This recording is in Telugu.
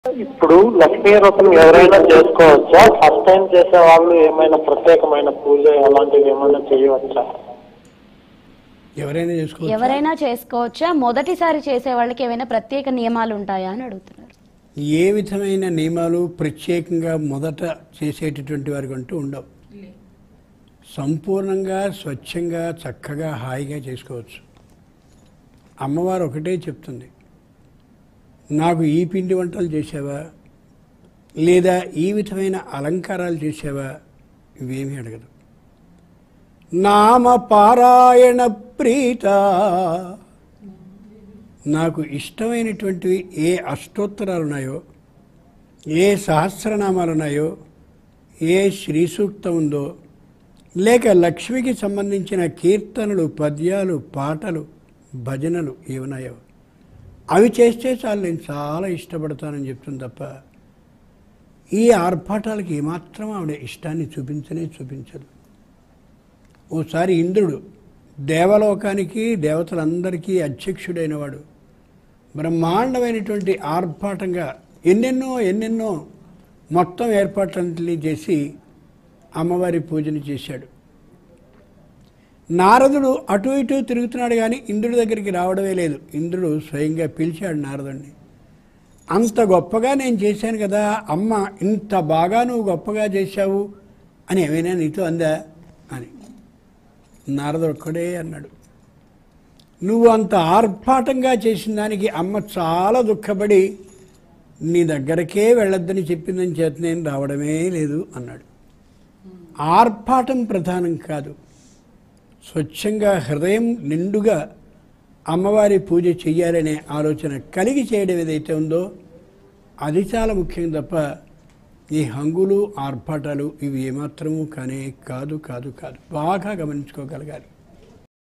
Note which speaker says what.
Speaker 1: ఇప్పుడు లక్ష్మీ వ్రతం ఎవరైనా చేసుకోవచ్చా ఫస్ట్ టైం చేసే వాళ్ళు ఏమైనా ప్రత్యేకమైన పూజ అలాంటివి ఏమైనా చేయవచ్చా
Speaker 2: ఎవరైనా చేసుకోవచ్చు
Speaker 3: ఎవరైనా చేసుకోవచ్చా మొదటిసారి చేసే వాళ్ళకి ఏమైనా ప్రత్యేక నియమాలు ఉంటాయా అని అడుగుతున్నారు
Speaker 2: ఏ విధమైన నియమాలు ప్రత్యేకంగా మొదట చేసేటటువంటి వారికి అంటూ ఉండవు సంపూర్ణంగా స్వచ్ఛంగా చక్కగా హాయిగా చేసుకోవచ్చు అమ్మవారు ఒకటే చెప్తుంది నాకు ఈ పిండి వంటలు చేసావా లేదా ఈ విధమైన అలంకారాలు చేసావా ఇవేమీ అడగదు నామ పారాయణ ప్రీత నాకు ఇష్టమైనటువంటివి ఏ అష్టోత్తరాలు ఉన్నాయో ఏ సహస్రనామాలు ఉన్నాయో ఏ శ్రీ సూక్తం ఉందో లేక లక్ష్మికి సంబంధించిన కీర్తనలు పద్యాలు పాటలు భజనలు ఏమున్నాయో అవి చేస్తే చాలు నేను చాలా ఇష్టపడతానని చెప్తుంది తప్ప ఈ ఆర్భాటాలకి ఏమాత్రం ఆవిడ ఇష్టాన్ని చూపించనే చూపించదు ఓసారి ఇంద్రుడు దేవలోకానికి దేవతలందరికీ అధ్యక్షుడైన వాడు బ్రహ్మాండమైనటువంటి ఆర్భాటంగా ఎన్నెన్నో ఎన్నెన్నో మొత్తం ఏర్పాట్లన్నింటినీ చేసి అమ్మవారి పూజను చేశాడు నారదుడు అటు ఇటు తిరుగుతున్నాడు కానీ ఇంద్రుడి దగ్గరికి రావడమే లేదు ఇంద్రుడు స్వయంగా పిలిచాడు నారదుడిని అంత గొప్పగా నేను చేశాను కదా అమ్మ ఇంత బాగా నువ్వు గొప్పగా చేశావు అని ఏమైనా నీతో అందా అని నారదుడు ఒక్కడే అన్నాడు నువ్వు అంత ఆర్భాటంగా చేసిన దానికి అమ్మ చాలా దుఃఖపడి నీ దగ్గరకే వెళ్ళొద్దని చెప్పిందని చేత నేను రావడమే లేదు అన్నాడు ఆర్భాటం ప్రధానం కాదు స్వచ్ఛంగా హృదయం నిండుగా అమ్మవారి పూజ చెయ్యాలనే ఆలోచన కలిగి చేయడం ఏదైతే ఉందో అది చాలా ముఖ్యం తప్ప ఈ హంగులు ఆర్భాటాలు ఇవి ఏమాత్రము కానే కాదు కాదు కాదు బాగా గమనించుకోగలగాలి